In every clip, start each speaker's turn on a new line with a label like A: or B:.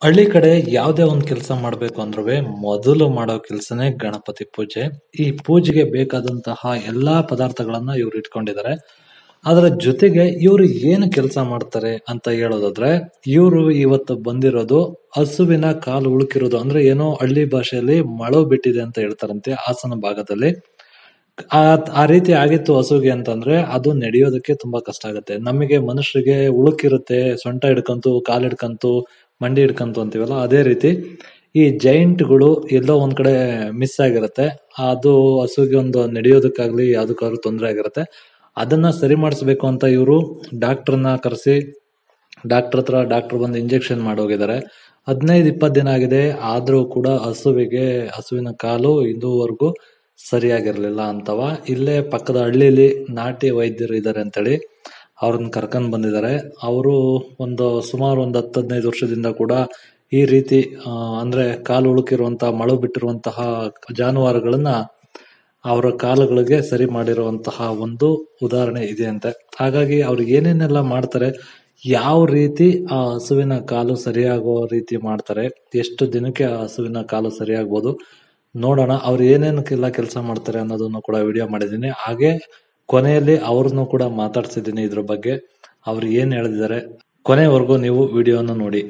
A: ಹಳ್ಳಿ ಕಡೆ ಯಾವುದೇ ಒಂದು ಕೆಲಸ ಮಾಡಬೇಕು ಅಂದ್ರೂ ಮೊದಲು ಮಾಡೋ ಕೆಲಸನೇ ಗಣಪತಿ ಪೂಜೆ ಈ ಪೂಜೆಗೆ ಬೇಕಾದಂತಹ ಎಲ್ಲಾ ಪದಾರ್ಥಗಳನ್ನ ಇವ್ರು ಇಟ್ಕೊಂಡಿದ್ದಾರೆ ಅದರ ಜೊತೆಗೆ ಇವರು ಏನು ಕೆಲಸ ಮಾಡ್ತಾರೆ ಅಂತ ಹೇಳೋದಾದ್ರೆ ಇವರು ಇವತ್ತು ಬಂದಿರೋದು ಹಸುವಿನ ಕಾಲು ಉಳುಕಿರೋದು ಅಂದ್ರೆ ಏನೋ ಹಳ್ಳಿ ಭಾಷೆಯಲ್ಲಿ ಮಳವು ಬಿಟ್ಟಿದೆ ಅಂತ ಹೇಳ್ತಾರಂತೆ ಹಾಸನ ಭಾಗದಲ್ಲಿ ಆ ಆ ರೀತಿ ಆಗಿತ್ತು ಹಸುಗೆ ಅಂತಂದ್ರೆ ಅದು ನಡೆಯೋದಕ್ಕೆ ತುಂಬಾ ಕಷ್ಟ ಆಗುತ್ತೆ ನಮಗೆ ಮನುಷ್ಯರಿಗೆ ಉಳುಕಿರುತ್ತೆ ಸೊಂಟ ಹಿಡ್ಕಂತು ಕಾಲ್ ಹಿಡ್ಕಂತು ಮಂಡಿ ಹಿಡ್ಕಂತು ಅಂತೀವಲ್ಲ ಅದೇ ರೀತಿ ಈ ಜೈಂಟ್ಗಳು ಎಲ್ಲೋ ಒಂದ್ ಕಡೆ ಮಿಸ್ ಆಗಿರುತ್ತೆ ಅದು ಹಸುಗೆ ಒಂದು ನಡೆಯೋದಕ್ಕಾಗ್ಲಿ ಯಾವ್ದಕ್ಕಾದ್ರೂ ತೊಂದರೆ ಆಗಿರುತ್ತೆ ಅದನ್ನ ಸರಿ ಮಾಡಿಸ್ಬೇಕು ಅಂತ ಇವರು ಡಾಕ್ಟರ್ನ ಕರೆಸಿ ಡಾಕ್ಟರ್ ಹತ್ರ ಡಾಕ್ಟರ್ ಬಂದು ಇಂಜೆಕ್ಷನ್ ಮಾಡೋಗಿದ್ದಾರೆ ಹದಿನೈದು ಇಪ್ಪತ್ತು ದಿನ ಆಗಿದೆ ಆದ್ರೂ ಕೂಡ ಹಸುವಿಗೆ ಹಸುವಿನ ಕಾಲು ಇದುವರೆಗೂ ಸರಿಯಾಗಿರ್ಲಿಲ್ಲ ಅಂತವ ಇಲ್ಲೇ ಪಕ್ಕದ ಹಳ್ಳಿಲಿ ನಾಟಿ ವೈದ್ಯರು ಇದ್ದಾರೆ ಅಂತೇಳಿ ಅವ್ರನ್ನ ಕರ್ಕೊಂಡ್ ಬಂದಿದ್ದಾರೆ ಅವರು ಒಂದು ಸುಮಾರು ಒಂದು ಹತ್ತು ಹದಿನೈದು ವರ್ಷದಿಂದ ಕೂಡ ಈ ರೀತಿ ಆ, ಅಂದ್ರೆ ಕಾಲು ಉಳುಕಿರುವಂತಹ ಮಳು ಬಿಟ್ಟಿರುವಂತಹ ಜಾನುವಾರುಗಳನ್ನ ಅವರ ಕಾಲುಗಳಿಗೆ ಸರಿ ಮಾಡಿರುವಂತಹ ಒಂದು ಉದಾಹರಣೆ ಇದೆ ಅಂತೆ ಹಾಗಾಗಿ ಅವ್ರು ಏನೇನೆಲ್ಲ ಮಾಡ್ತಾರೆ ಯಾವ ರೀತಿ ಆ ಹಸುವಿನ ಕಾಲು ಸರಿಯಾಗೋ ರೀತಿ ಮಾಡ್ತಾರೆ ಎಷ್ಟು ದಿನಕ್ಕೆ ಆ ಹಸುವಿನ ಕಾಲು ಸರಿಯಾಗ್ಬೋದು ನೋಡೋಣ ಅವ್ರು ಏನೇನಕ್ಕೆಲ್ಲ ಕೆಲಸ ಮಾಡ್ತಾರೆ ಅನ್ನೋದನ್ನು ಕೂಡ ವಿಡಿಯೋ ಮಾಡಿದ್ದೀನಿ ಹಾಗೆ ಕೊನೆಯಲ್ಲಿ ಅವ್ರನ್ನು ಕೂಡ ಮಾತಾಡ್ಸಿದ್ದೀನಿ ಇದ್ರ ಬಗ್ಗೆ ಅವ್ರು ಏನ್ ಹೇಳಿದ್ದಾರೆ ಕೊನೆವರೆಗೂ ನೀವು ವಿಡಿಯೋನ ನೋಡಿ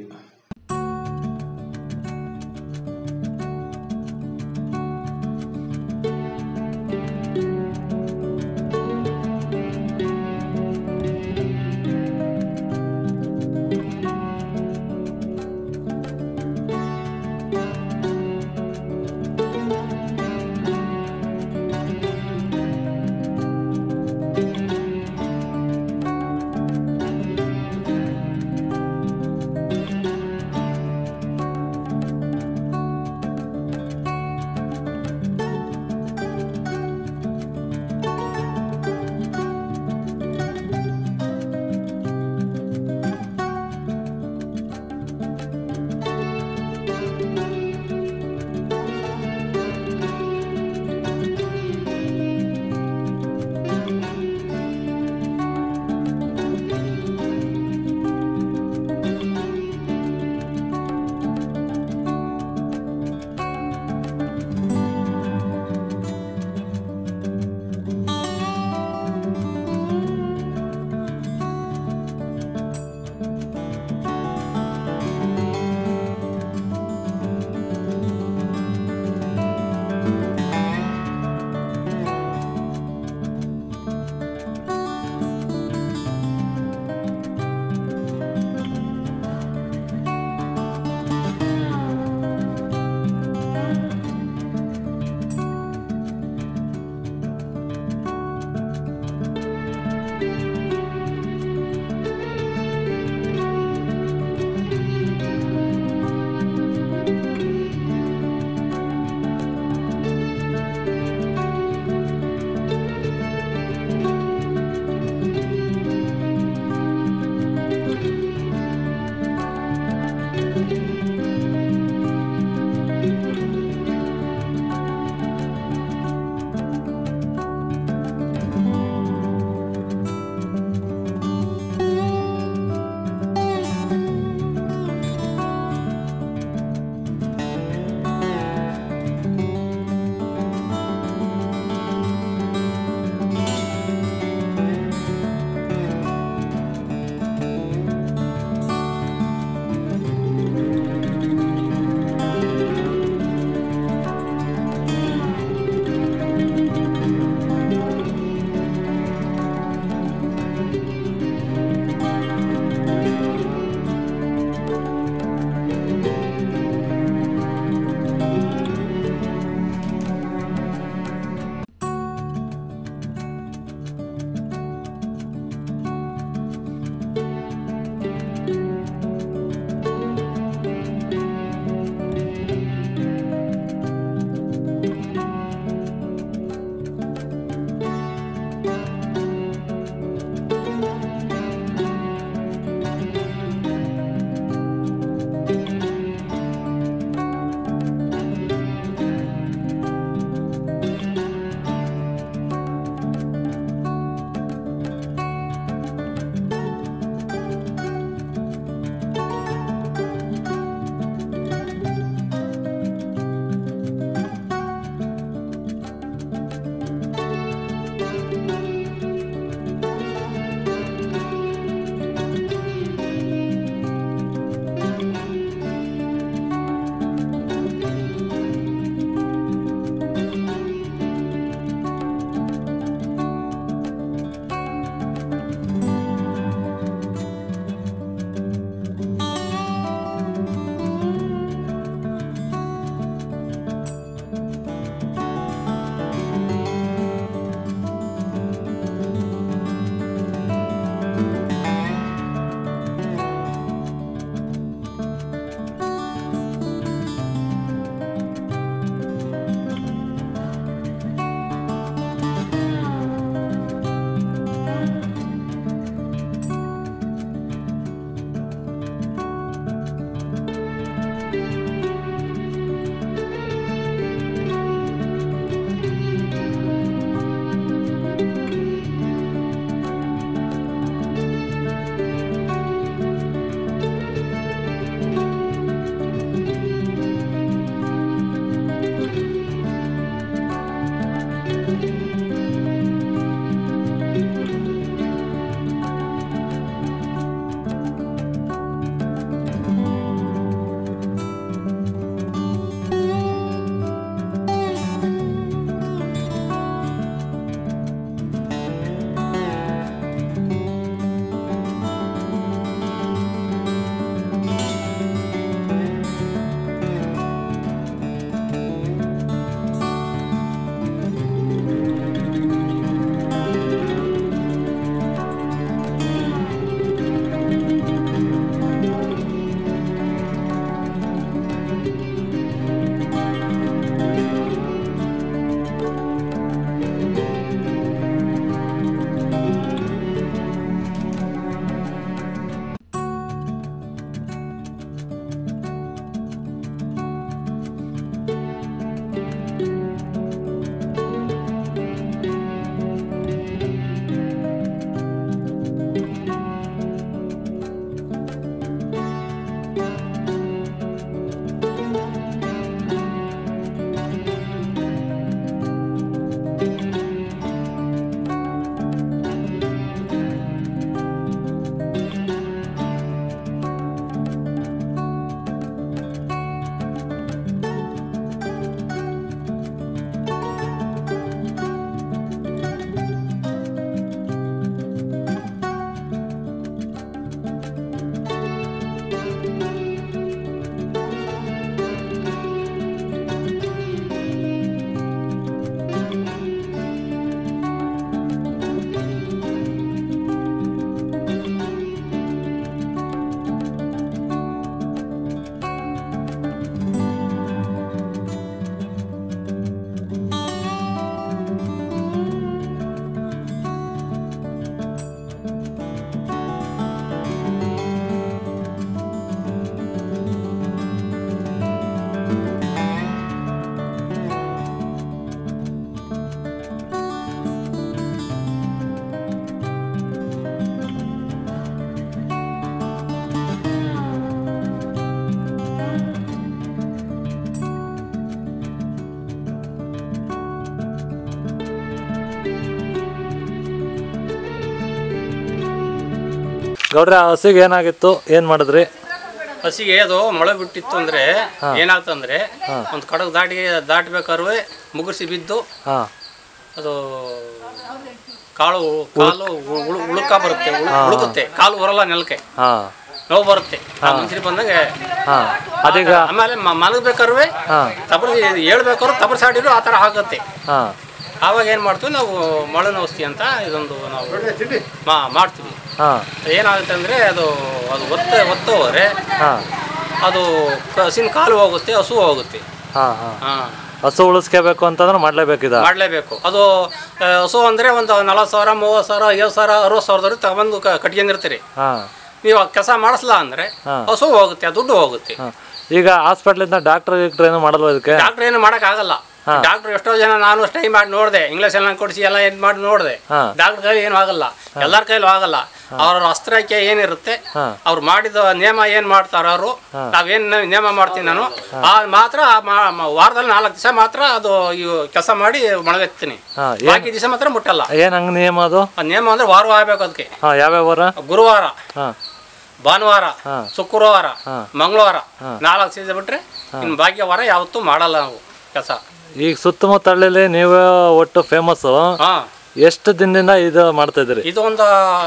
A: ಗೌಡ್ರೆ ಆ ಹಸಿಗೆ ಏನಾಗಿತ್ತು ಏನ್ ಮಾಡಿದ್ರಿ
B: ಹಸಿಗೆ ಅದು ಮೊಳೆ ಬಿಟ್ಟಿತ್ತು ಅಂದ್ರೆ ಏನಾಗ್ತಂದ್ರೆ ಒಂದು ಕಡಗ ದಾಟಿ ದಾಟ್ಬೇಕಾದ್ರೆ ಮುಗುಸಿ ಬಿದ್ದು
A: ಹಾ
B: ಅದು ಕಾಳು ಕಾಲು ಉ- ಉಳು- ಉಳುಕ ಬರುತ್ತೆ ಉಳು- ಉಳುಕುತ್ತೆ ಕಾಲು ಬರಲ್ಲ ನೆಲಕ್ಕೆ
A: ಹಾ
B: ನೋವು ಬರುತ್ತೆ ಆ ಮನುಷ್ಯರಿಗೆ ಬಂದಾಗ
A: ಹಾ ಅದೀಗ
B: ಆಮೇಲೆ ಮ- ಮಲಗ್ಬೇಕಾದ್ರೆ
A: ಹಾ
B: ತಬರ್ ಹೇಳ್ಬೇಕಾದ್ರೆ ತಬರ್ಸಾಡಿದ್ರು ಆ ಥರ ಆಗುತ್ತೆ
A: ಹಾ
B: ಆವಾಗ ಏನು ಮಾಡ್ತೀವಿ ನಾವು ಮೊಳನ ಔಷಧಿ ಅಂತ ಇದೊಂದು ನಾವು ಮಾ ಮಾಡ್ತೀವಿ
A: ಹಾ
B: ಏನಾಗುತ್ತೆ ಅಂದರೆ ಅದು ಅದು ಒತ್ತ ಒತ್ತ ಹೋದ್ರೆ
A: ಹಾ
B: ಅದು ಹಸಿನ ಕಾಲು ಹೋಗುತ್ತೆ ಹಸು ಹೋಗುತ್ತೆ
A: ಹಾ ಹಾ
B: ಹಾಂ
A: ಹಸು ಉಳಿಸ್ಕೋಬೇಕು ಅಂತಂದ್ರೆ ಮಾಡ್ಲೇಬೇಕಿದ
B: ಮಾಡಲೇಬೇಕು ಅದು ಆ, ಹಸು ಅಂದರೆ ಒಂದು ನಲ್ವತ್ತು ಸಾವಿರ ಮೂವತ್ತು ಸಾವಿರ ಐವತ್ತು ಸಾವಿರ ಅರವತ್ತು ಸಾವಿರದವ್ರಿಗೆ ತಗೊಂಡು ಕ ಕಟ್ಕೊಂಡಿರ್ತೀರಿ
A: ಹಾ
B: ನೀವು ಕೆಲಸ ಮಾಡಿಸ್ಲಾ ಅಂದರೆ
A: ಹಾ.
B: ಹಸು ಹೋಗುತ್ತೆ ಆ ದುಡ್ಡು ಹೋಗುತ್ತೆ
A: ಹಾ. ಈಗ ಹಾಸ್ಪಿಟ್ಲಿಂದ ಡಾಕ್ಟರ್ ಗಿಕ್ಟರ್ ಏನು ಮಾಡಲ್ವಾ ಇದಕ್ಕೆ
B: ಡಾಕ್ಟ್ರ್ ಏನು ಮಾಡೋಕ್ಕಾಗಲ್ಲ ಡಾಕ್ಟ್ರ್ ಎಷ್ಟೋ ಜನ ನಾನು ಸ್ಟೈ ಮಾಡಿ ನೋಡಿದೆ ಇಂಗ್ಲೀಷ್ ಎಲ್ಲ ಕೊಡಿಸಿ ಎಲ್ಲ ಏನು ಮಾಡಿ ನೋಡಿದೆ
A: ಹಾ.
B: ಡಾಕ್ಟ್ರ್ ಕೈಲಿ ಏನು ಆಗಲ್ಲ ಎಲ್ಲರ ಕೈಲೂ ಆಗಲ್ಲ ಅವ್ರ ಅಸ್ತ್ರಕ್ಕೆ ಏನಿರುತ್ತೆ
A: ಹಾ.
B: ಅವ್ರು ಮಾಡಿದ ನಿಯಮ ಏನು ಮಾಡ್ತಾರ ಅವರು ನಾವೇನು ನಿಯಮ ಮಾಡ್ತೀನಿ ನಾನು ಆ ಮಾತ್ರ ಆ ಮಾ- ಮ- ವಾರದಲ್ಲಿ ನಾಲ್ಕು ದಿವಸ ಮಾತ್ರ ಅದು ಇವು ಕೆಲಸ ಮಾಡಿ ಮೊಳಗೆತ್ತೀನಿ
A: ಹಾ
B: ಬಾಕಿ ದಿವಸ ಮಾತ್ರ ಮುಟ್ಟಲ್ಲ
A: ಏನ್ ಹಂಗ ನಿಯಮ ಅದು
B: ಆ ನಿಯಮ ಅಂದ್ರೆ ವಾರ ಆಗ್ಬೇಕು ಅದಕ್ಕೆ
A: ಹಾ ಯಾವ್ಯಾವ ವಾರ
B: ಗುರುವಾರ
A: ಹಾ
B: ಭಾನುವಾರ
A: ಹಾ.
B: ಶುಕ್ರವಾರ
A: ಹಾ.
B: ಮಂಗಳವಾರ ನಾಲ್ಕು ಸೀಸನ್ ಬಿಟ್ರೆ ಇನ್ನು ಬಾಕಿ ವಾರ ಯಾವತ್ತೂ ಮಾಡಲ್ಲ ನಾವು ಕೆಲಸ
A: ಈಗ ಸುತ್ತಮುತ್ತ ಹಳ್ಳಿಲಿ ನೀವು ಒಟ್ಟು ಫೇಮಸ್
B: ಹಾ
A: ಎಷ್ಟು ದಿನದಿಂದ ಇದು ಮಾಡ್ತಾ ಇದ್ರಿ
B: ಇದು ಒಂದು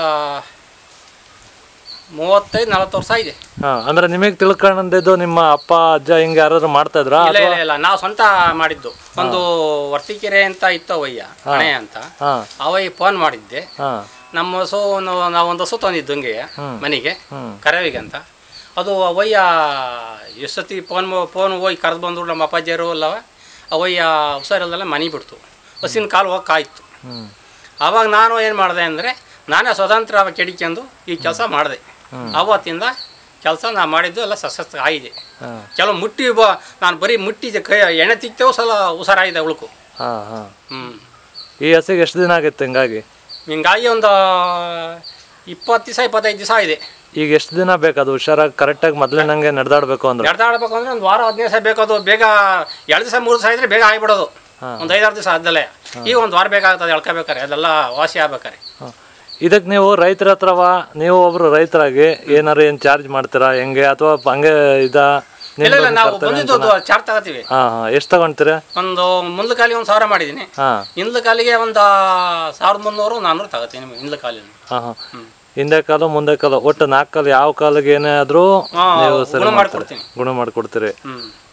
B: ಮೂವತ್ತೈದು ನಲವತ್ತು ವರ್ಷ ಇದೆ
A: ಹಾ ಅಂದ್ರೆ ನಿಮಗೆ ತಿಳ್ಕೊಂಡಿದ್ದು ನಿಮ್ಮ ಅಪ್ಪ ಅಜ್ಜ ಹಿಂಗೆ ಯಾರಾದ್ರು ಮಾಡ್ತಾ ಇದ್ರಾ
B: ಇಲ್ಲ ಇಲ್ಲ ಇಲ್ಲ ನಾವು ಸ್ವಂತ ಮಾಡಿದ್ದು ಒಂದು ವರ್ತಿಕೆರೆ ಅಂತ ಇತ್ತು ಅವಯ್ಯ ಹಣೆ ಅಂತ
A: ಹಾ
B: ಅವಯ್ಯ ಫೋನ್ ಮಾಡಿದ್ದೆ
A: ಹಾ
B: ನಮ್ಮ ಹಸು ನಾವು ನಾವು ಒಂದು ಹಸು ತಂದಿದ್ದು ಹಂಗೆ ಮನೆಗೆ ಕರವಿಗೆ ಅಂತ ಅದು ಅವಯ್ಯ ಎಷ್ಟೊತ್ತಿ ಫೋನ್ ಫೋನ್ ಹೋಗಿ ಕರೆದು ಬಂದ್ರು ನಮ್ಮ ಅಪ್ಪಾಜಿಯರು ಅಲ್ಲವ ಅವಯ್ಯ ಹುಷಾರಿಲ್ದಲ್ಲ ಮನೆ ಬಿಡ್ತು ಹಸಿನ ಕಾಲು ಹೋಗಿ ಕಾಯ್ತು
A: ಹ್ಮ್
B: ಆವಾಗ ನಾನು ಏನು ಮಾಡಿದೆ ಅಂದರೆ ನಾನೇ ಸ್ವತಂತ್ರ ಕೆಡಿಕೊಂಡು ಈ ಕೆಲಸ ಮಾಡಿದೆ ಅವತ್ತಿಂದ ಕೆಲಸ ನಾನು ಮಾಡಿದ್ದು ಎಲ್ಲ ಸಶಸ್ತ್ರ ಆಗಿದೆ
A: ಹಾ
B: ಕೆಲವು ಮುಟ್ಟಿ ಬ ನಾನು ಬರೀ ಮುಟ್ಟಿ ಕೈ ಎಣ್ಣೆ ತಿಕ್ತೇವು ಸಲ ಹುಷಾರಾಗಿದೆ ಉಳುಕು
A: ಹಾ ಹಾ
B: ಹ್ಞೂ
A: ಈ ಹಸಿಗೆ ಎಷ್ಟು ದಿನ ಆಗಿತ್ತು ಹಿಂಗಾಗಿ
B: ಹಿಂಗಾಗಿ ಒಂದು ಇಪ್ಪತ್ತು ದಿವಸ ಇಪ್ಪತ್ತೈದು ದಿವಸ ಇದೆ
A: ಈಗ ಎಷ್ಟು ದಿನ ಬೇಕು ಅದು ಹುಷಾರಾಗಿ ಕರೆಕ್ಟಾಗಿ ಮೊದಲಿನಂಗೆ ನಡೆದಾಡ್ಬೇಕು ಅಂದ್ರೆ
B: ಎಡ್ದಾಡ್ಬೇಕು ಅಂದ್ರೆ ಒಂದು ವಾರ ಹದಿನೈದು ದಿವಸ ಬೇಕದು ಬೇಗ ಎರಡು ದಿವಸ ಮೂರು ದಿವಸ ಇದ್ರೆ ಬೇಗ ಆಗಿಬಿಡೋದು ಒಂದು ಐದಾರು ದಿವಸ ಆದ್ದಲ್ಲೇ ಈಗ ಒಂದು ವಾರ ಬೇಕಾಗ್ತದೆ ಎಳ್ಕೊಬೇಕಾರೆ ಅದೆಲ್ಲ ವಾಸಿ ಆಗ್ಬೇಕಾರೆ
A: ಹಾ. ಇದಕ್ಕೆ ನೀವು ರೈತರ ಹತ್ರವ ನೀವು ಒಬ್ರು ರೈತರಾಗಿ ಏನಾರು ಏನು ಚಾರ್ಜ್ ಮಾಡ್ತೀರಾ ಹೆಂಗೆ ಅಥವಾ ಹಂಗೆ ಇದ
B: ಇಲ್ಲ ಇಲ್ಲ ನಾವು ಬಂದಿದ್ದು ಚಾರ್ಜ್ ತಗೋತೀವಿ
A: ಹಾ ಹಾ ಎಷ್ಟು ತಗೊಂತೀರಾ
B: ಒಂದು ಮುಂದ್ಲ ಕಾಲಿಗೆ ಒಂದು ಸಾವಿರ ಮಾಡಿದ್ದೀನಿ
A: ಹಾ
B: ಹಿಂದ್ಲ ಕಾಲಿಗೆ ಒಂದು ಸಾವಿರದ ಮುನ್ನೂರು ನಾನ್ನೂರು ತಗೋತೀನಿ ಹಿಂದ್ಲ ಕಾಲಿನ
A: ಹಾ ಹಾ ಹಿಂದೆ ಕಾಲು ಮುಂದೆ ಕಾಲು ಒಟ್ಟು ನಾಲ್ಕು ಕಾಲು ಯಾವ ಕಾಲಿಗೆ ಏನೇ ಆದ್ರೂ
B: ಹಾ,
A: ನೀವು ಸರಿ
B: ಗುಣ
A: ಮಾಡ್ತೀರಿ.
B: ಮಾಡ್ಕೊಡ್ತೀನಿ.
A: ಗುಣ ಮಾಡ್ಕೊಡ್ತೀರಿ
B: ಹ್ಞೂ